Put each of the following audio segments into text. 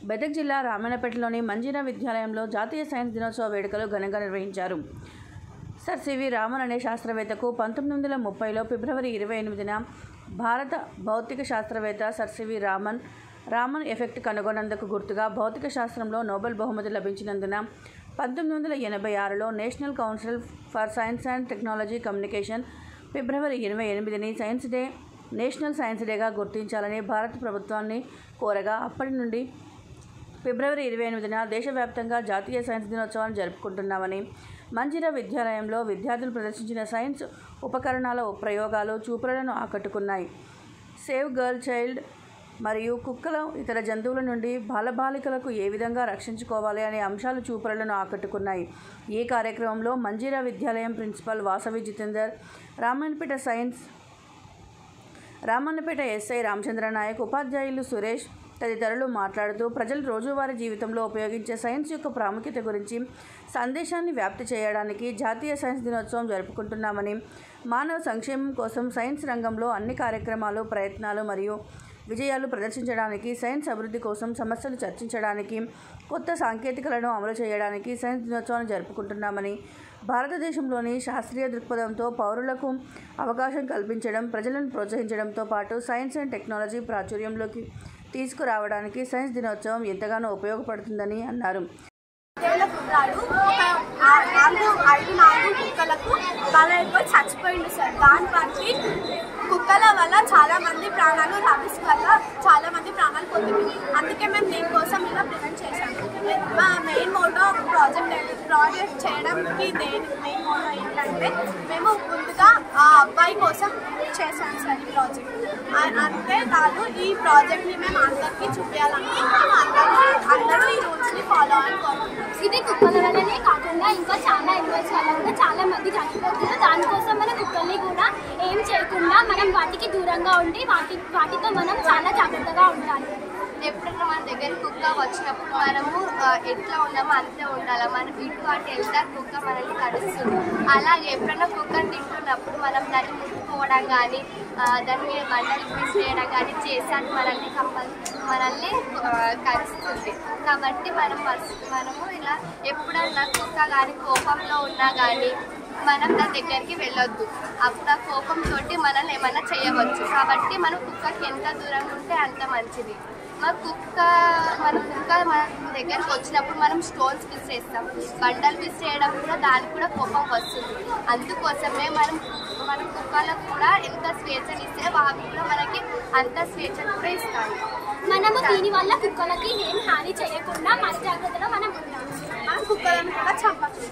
మెదక్ జిల్లా రామాయణపేటలోని మంజీరా విద్యాలయంలో జాతీయ సైన్స్ దినోత్సవ వేడుకలు ఘనంగా నిర్వహించారు సర్ సివి రామన్ అనే శాస్త్రవేత్తకు పంతొమ్మిది వందల ముప్పైలో ఫిబ్రవరి ఇరవై ఎనిమిదిన భారత భౌతిక శాస్త్రవేత్త sir C V Raman Raman effect కనుగొన్నందుకు గుర్తుగా భౌతిక శాస్త్రంలో నోబెల్ బహుమతి లభించినందున పంతొమ్మిది వందల ఎనభై ఆరులో National Council for Science and Technology Communication ఫిబ్రవరి ఇరవై ఎనిమిదిని సైన్స్ డే నేషనల్ సైన్స్ డేగా గుర్తించాలని భారత ప్రభుత్వాన్ని కోరగా అప్పటి నుండి ఫిబ్రవరి ఇరవై ఎనిమిదిన దేశవ్యాప్తంగా జాతీయ సైన్స్ దినోత్సవాన్ని జరుపుకుంటున్నామని మంజిరా విద్యాలయంలో విద్యార్థులు ప్రదర్శించిన సైన్స్ ఉపకరణాల ప్రయోగాలు చూపులను ఆకట్టుకున్నాయి సేవ్ గర్ల్ చైల్డ్ మరియు కుక్కల ఇతర జంతువుల నుండి బాలబాలికలకు ఏ విధంగా రక్షించుకోవాలి అనే అంశాలు చూపులను ఆకట్టుకున్నాయి ఈ కార్యక్రమంలో మంజీరా విద్యాలయం principal Vasavi Jitender Ramayanpet science Ramannapet SI Ramachandra Naik ఉపాధ్యాయులు సురేష్ తదితరులు మాట్లాడుతూ ప్రజలు రోజువారీ జీవితంలో ఉపయోగించే సైన్స్ యొక్క ప్రాముఖ్యత గురించి సందేశాన్ని వ్యాప్తి చేయడానికి జాతీయ సైన్స్ దినోత్సవం జరుపుకుంటున్నామని మానవ సంక్షేమం కోసం సైన్స్ రంగంలో అన్ని కార్యక్రమాలు ప్రయత్నాలు మరియు విజయాలు ప్రదర్శించడానికి సైన్స్ అభివృద్ధి కోసం సమస్యలు చర్చించడానికి కొత్త సాంకేతికలను అమలు చేయడానికి సైన్స్ దినోత్సవాన్ని జరుపుకుంటున్నామని భారతదేశంలోని శాస్త్రీయ దృక్పథంతో పౌరులకు అవకాశం కల్పించడం ప్రజలను ప్రోత్సహించడంతో పాటు సైన్స్ అండ్ టెక్నాలజీ ప్రాచుర్యంలోకి తీసుకురావడానికి సైన్స్ దినోత్సవం ఎంతగానో ఉపయోగపడుతుందని అన్నారు ఏళ్ళ కుర్రాడు ఒక ఆ- నాలుగు ఐదు నాలుగు కుక్కలకు బలైపోయి చచ్చిపోయిండు సార్ దాన్ని బట్టి కుక్కల వల్ల చాలా మంది ప్రాణాలు రబీస్ వల్ల చాలా మంది ప్రాణాలు పోతుంది అందుకే మేము దీనికోసం ఇలా ప్రివెంట్ చేశాము మా మెయిన్ మోటో ప్రాజెక్ట్ ప్రాజెక్ట్ చేయడానికి దేని మెయిన్ మోటో ఏంటంటే మేము ముందుగా ఆ అబ్బాయి కోసం చేశాం సార్ ఈ ప్రాజెక్ట్ ఆ- అంతే కాదు ఈ ప్రాజెక్ట్ని మేము అందరికీ చూపించాలనుకుంటున్నాము అందరూ అందరూ ఈ రూల్స్ని ఫాలో అని కోరుకుంటున్నాం ఇది కుక్కల వల్లనే కాకుండా ఇంకా చాలా ఎనిమల్స్ వల్ల కూడా చాలా మంది చనిపోతున్నారు దానికోసం మన కుక్కల్ని కూడా ఏం చేయకుండా మనం వాటికి దూరంగా ఉండి వాటి వాటితో మనం చాలా జాగ్రత్తగా ఉండాలి ఎప్పుడైనా మన దగ్గర కుక్క వచ్చినప్పుడు మనము ఆ, ఎట్లా ఉన్నామో అంతే ఉండాలి మనం ఇటు అటు వెళ్తే కుక్క మనల్ని కడుస్తుంది అలాగే ఎప్పుడైనా కుక్కను తింటున్నప్పుడు మనం దాన్ని ముట్టుకోవడం కానీ దాని మీద మంటలు విసిరేయడం కానీ చేసి అది మనల్ని కంపల్ మనల్ని ఆ, కరుస్తుంది కాబట్టి మనం ఫస్ట్ మనము ఇలా ఎప్పుడన్నా కుక్క కానీ కోపంలో ఉన్నా కానీ మనం దాని దగ్గరికి వెళ్ళొద్దు అప్పుడు ఆ కోపంతో మనల్ని ఏమైనా చేయవచ్చు కాబట్టి మనం కుక్కకి ఎంత దూరంగా ఉంటే అంత మంచిది మా కుక్క మన కుక్క మన దగ్గరికి వచ్చినప్పుడు మనం స్టోన్స్ విసిరేస్తాం బండలు విసిరేయడం కూడా దానికి కూడా కోపం వస్తుంది అందుకోసమే మనం మన కుక్కలకు కూడా ఎంత స్వేచ్ఛని ఇస్తే వాళ్ళు కూడా మనకి అంత స్వేచ్ఛను కూడా ఇస్తాయి మనము దీని వల్ల కుక్కలకి ఏం హాని చేయకుండా మన జాగ్రత్తలో మనం ఉండాలి మనం కుక్కలను కూడా చంపచ్చు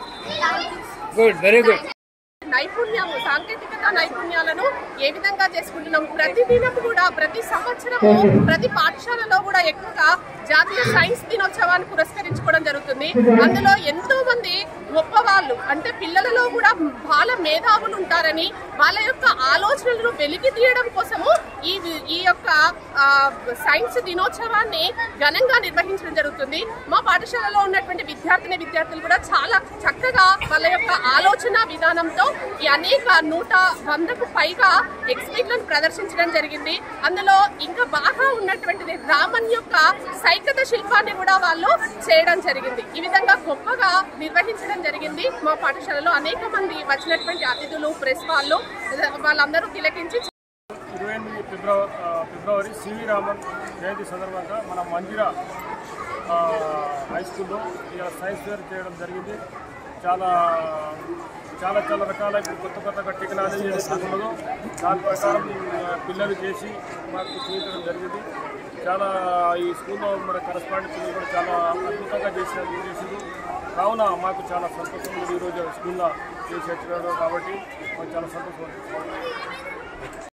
గుడ్ వెరీ గుడ్ నైపుణ్యము సాంకేతికత నైపుణ్యాలను ఏ విధంగా చేసుకుంటున్నాం ప్రతి దినం కూడా ప్రతి సంవత్సరము ప్రతి పాఠశాలలో కూడా ఎక్కువగా జాతీయ సైన్స్ దినోత్సవాన్ని పురస్కరించుకోవడం జరుగుతుంది అందులో ఎంతో మంది గొప్ప వాళ్ళు అంటే పిల్లలలో కూడా బాల మేధావులు ఉంటారని వాళ్ళ యొక్క ఆలోచనలను వెలికి తీయడం కోసము ఈ ఈ యొక్క ఆ, సైన్స్ దినోత్సవాన్ని ఘనంగా నిర్వహించడం జరుగుతుంది మా పాఠశాలలో ఉన్నటువంటి విద్యార్థిని విద్యార్థులు కూడా చాలా చక్కగా వాళ్ళ యొక్క ఆలోచన విధానంతో ఈ అనేక నూట వందకు పైగా ఎగ్జిబిట్లను ప్రదర్శించడం జరిగింది అందులో ఇంకా బాగా ఉన్నటువంటిది రామన్ యొక్క సైకత శిల్పాన్ని కూడా వాళ్ళు చేయడం జరిగింది ఈ విధంగా గొప్పగా నిర్వహించడం జరిగింది మా పాఠశాలలో అనేక మంది వచ్చినటువంటి అతిథులు ప్రెస్ వాళ్ళు వాళ్ళందరూ తిలకించి ఇరవై ఎనిమిది ఫిబ్రవరి ఫిబ్రవరి సివి రామన్ జయంతి సందర్భంగా మన మంజిరా ఆ, హై స్కూల్లో ఇలా సైన్స్ ఫేర్ చేయడం జరిగింది చాలా చాలా చాలా రకాల ఇప్పుడు కొత్త కొత్త టెక్నాలజీ ఏదైతే ఉన్నదో దాని ప్రకారం ఆ, పిల్లలు చేసి మాకు చూపించడం జరిగింది చాలా ఈ స్కూల్లో మన కరస్పాండెంట్ పిల్లలు కూడా చాలా అద్భుతంగా చేసినారు చేసింది కావున మాకు చాలా సంతోషం ఉంది ఈరోజు స్కూల్లో చేసేట్టున్నారు కాబట్టి మాకు చాలా సంతోషం